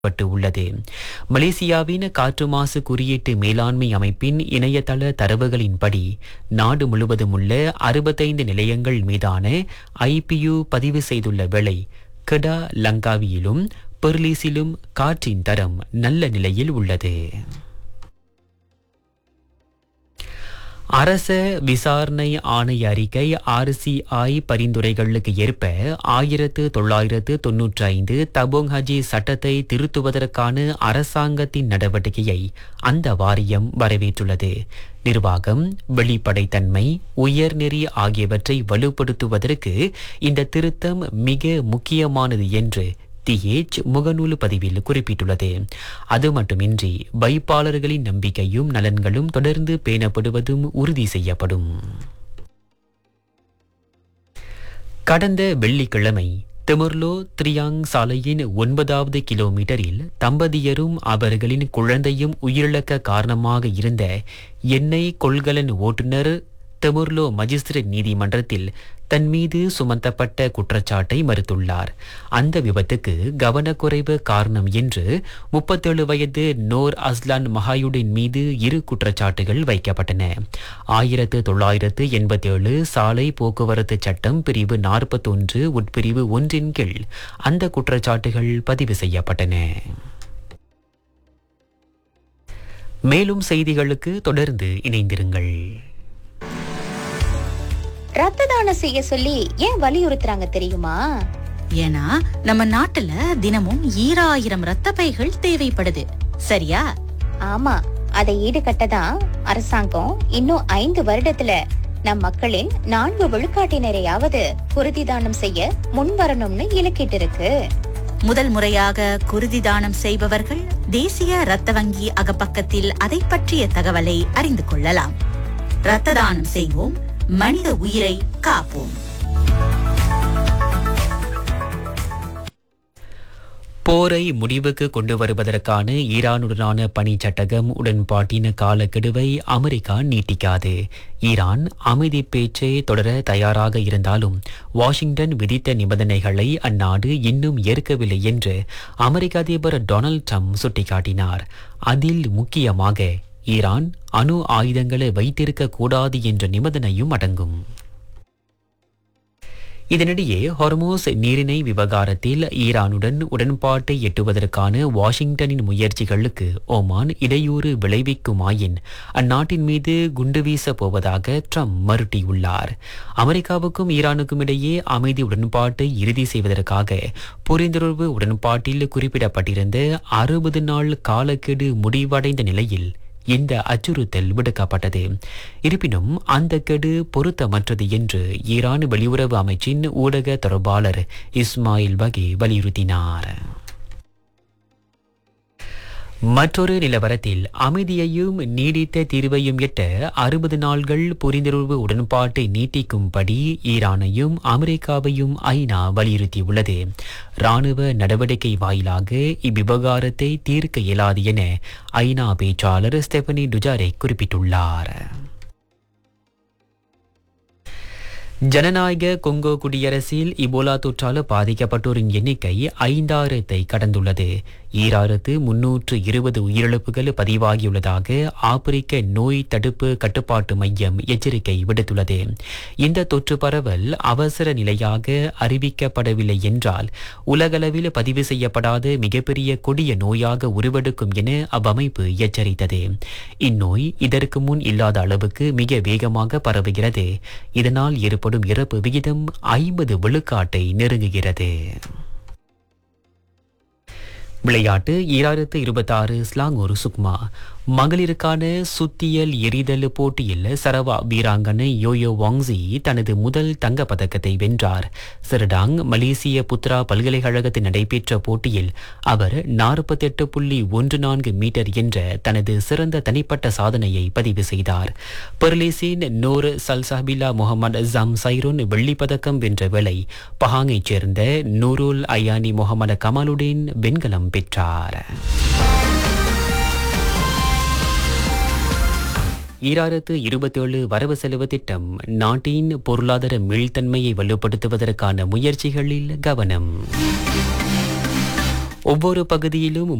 பட்டு உள்ளது மலேசியாவின் காற்று மாசு குறியீட்டு மேலாண்மை அமைப்பின் இணையதள தரவுகளின்படி நாடு முழுவதும் உள்ள அறுபத்தைந்து நிலையங்கள் மீதான ஐபியு பதிவு செய்துள்ள வேளை கெடா லங்காவியிலும் பெர்லிஸிலும் காற்றின் தரம் நல்ல நிலையில் உள்ளது அரச விசாரணை ஆணைய அறிக்கை ஆர்சிஐ பரிந்துரைகளுக்கு ஏற்ப ஆயிரத்து தொள்ளாயிரத்து தொன்னூற்றி ஐந்து தபோங் ஹஜி சட்டத்தை திருத்துவதற்கான அரசாங்கத்தின் நடவடிக்கையை அந்த வாரியம் வரவேற்றுள்ளது நிர்வாகம் வெளிப்படைத்தன்மை உயர்நெறி ஆகியவற்றை வலுப்படுத்துவதற்கு இந்த திருத்தம் மிக முக்கியமானது என்று திஏச் முகநூல் பதிவில் குறிப்பிட்டுள்ளது அது மட்டுமின்றி வைப்பாளர்களின் நம்பிக்கையும் நலன்களும் தொடர்ந்து பேணப்படுவதும் உறுதி செய்யப்படும் கடந்த வெள்ளிக்கிழமை திமுர்லோ த்ரியாங் சாலையின் ஒன்பதாவது கிலோமீட்டரில் தம்பதியரும் அவர்களின் குழந்தையும் உயிரிழக்க காரணமாக இருந்த எண்ணெய் கொள்கலன் ஓட்டுநர் தெமுர்லோ மஜிஸ்திரேட் நீதிமன்றத்தில் தன் மீது சுமத்தப்பட்ட குற்றச்சாட்டை மறுத்துள்ளார் அந்த விபத்துக்கு கவனக்குறைவு காரணம் என்று முப்பத்தேழு வயது நோர் அஸ்லான் மஹாயுடின் மீது இரு குற்றச்சாட்டுகள் வைக்கப்பட்டன ஆயிரத்து தொள்ளாயிரத்து எண்பத்தேழு சாலை போக்குவரத்து சட்டம் பிரிவு நாற்பத்தொன்று உட்பிரிவு ஒன்றின் கீழ் அந்த குற்றச்சாட்டுகள் பதிவு செய்யப்பட்டன மேலும் செய்திகளுக்கு தொடர்ந்து இணைந்திருங்கள் ரத்த தானம் செய்ய சொல்லி ஏன் வலியுறுத்துறாங்க தெரியுமா ஏன்னா நம்ம நாட்டுல தினமும் ஈராயிரம் ரத்த பைகள் தேவைப்படுது சரியா ஆமா அதை ஈடுகட்ட தான் அரசாங்கம் இன்னும் ஐந்து வருடத்துல நம் மக்களின் நான்கு விழுக்காட்டினரையாவது குருதி தானம் செய்ய முன் வரணும்னு இலக்கிட்டு இருக்கு முதல் முறையாக குருதி தானம் செய்பவர்கள் தேசிய ரத்த வங்கி அகப்பக்கத்தில் அதை பற்றிய தகவலை அறிந்து கொள்ளலாம் ரத்த தானம் செய்வோம் மனித உயிரை காப்போம் போரை முடிவுக்கு கொண்டு வருவதற்கான ஈரானுடனான பணி சட்டகம் உடன்பாட்டின் காலக்கெடுவை அமெரிக்கா நீட்டிக்காது ஈரான் அமைதி பேச்சை தொடர தயாராக இருந்தாலும் வாஷிங்டன் விதித்த நிபந்தனைகளை அந்நாடு இன்னும் ஏற்கவில்லை என்று அமெரிக்க அதிபர் டொனால்ட் ட்ரம்ப் சுட்டிக்காட்டினார் அதில் முக்கியமாக ஈரான் அணு ஆயுதங்களை வைத்திருக்க கூடாது என்ற நிபந்தனையும் அடங்கும் இதனிடையே ஹொர்மோஸ் நீரிணை விவகாரத்தில் ஈரானுடன் உடன்பாட்டை எட்டுவதற்கான வாஷிங்டனின் முயற்சிகளுக்கு ஓமான் இடையூறு விளைவிக்குமாயின் அந்நாட்டின் மீது குண்டு வீசப் போவதாக ட்ரம்ப் மறுட்டியுள்ளார் அமெரிக்காவுக்கும் ஈரானுக்கும் இடையே அமைதி உடன்பாட்டை இறுதி செய்வதற்காக புரிந்துணர்வு உடன்பாட்டில் குறிப்பிடப்பட்டிருந்த அறுபது நாள் காலக்கெடு முடிவடைந்த நிலையில் இந்த அச்சுறுத்தல் விடுக்கப்பட்டது இருப்பினும் அந்த கெடு பொருத்தமற்றது என்று ஈரான் வெளியுறவு அமைச்சின் ஊடக தொடர்பாளர் இஸ்மாயில் பகி வலியுறுத்தினார் மற்றொரு நிலவரத்தில் அமைதியையும் நீடித்த தீர்வையும் எட்ட அறுபது நாள்கள் புரிந்துணர்வு உடன்பாட்டை நீட்டிக்கும்படி ஈரானையும் அமெரிக்காவையும் ஐநா வலியுறுத்தியுள்ளது ராணுவ நடவடிக்கை வாயிலாக இவ்விவகாரத்தை தீர்க்க இயலாது என ஐநா பேச்சாளர் ஸ்டெபனி டுஜாரே குறிப்பிட்டுள்ளார் ஜனநாயக கொங்கோ குடியரசில் இபோலா தொற்றால் பாதிக்கப்பட்டோரின் எண்ணிக்கை ஐந்தாயிரத்தை கடந்துள்ளது ஈராயிரத்து முன்னூற்று இருபது உயிரிழப்புகள் பதிவாகியுள்ளதாக ஆப்பிரிக்க நோய் தடுப்பு கட்டுப்பாட்டு மையம் எச்சரிக்கை விடுத்துள்ளது இந்த தொற்று பரவல் அவசர நிலையாக அறிவிக்கப்படவில்லை என்றால் உலகளவில் பதிவு செய்யப்படாத மிகப்பெரிய கொடிய நோயாக உருவெடுக்கும் என அவ்வமைப்பு எச்சரித்தது இந்நோய் இதற்கு முன் இல்லாத அளவுக்கு மிக வேகமாக பரவுகிறது இதனால் ஏற்படும் இறப்பு விகிதம் ஐம்பது விழுக்காட்டை நெருங்குகிறது விளையாட்டு ஈராயிரத்து இருபத்தாறு ஸ்லாங்கூர் சுக்மா மகளிருக்கான சுத்தியல் எரிதல் போட்டியில் சரவா வீராங்கனை யோயோ வாங்ஸி தனது முதல் தங்கப் பதக்கத்தை வென்றார் சிறடாங் மலேசிய புத்ரா பல்கலைக்கழகத்தில் நடைபெற்ற போட்டியில் அவர் நாற்பத்தெட்டு புள்ளி ஒன்று நான்கு மீட்டர் என்ற தனது சிறந்த தனிப்பட்ட சாதனையை பதிவு செய்தார் பெர்லிசின் நூர் சல்சாபிலா முகமது ஜம் சைரோன் வெள்ளிப்பதக்கம் வென்ற வேளை பஹாங்கைச் சேர்ந்த நூருல் அயானி முகமது கமாலுடீன் வெண்கலம் பெற்றார் ஈராயிரத்து இருபத்தேழு வரவு செலவு திட்டம் நாட்டின் பொருளாதார மீள்தன்மையை வலுப்படுத்துவதற்கான முயற்சிகளில் கவனம் ஒவ்வொரு பகுதியிலும்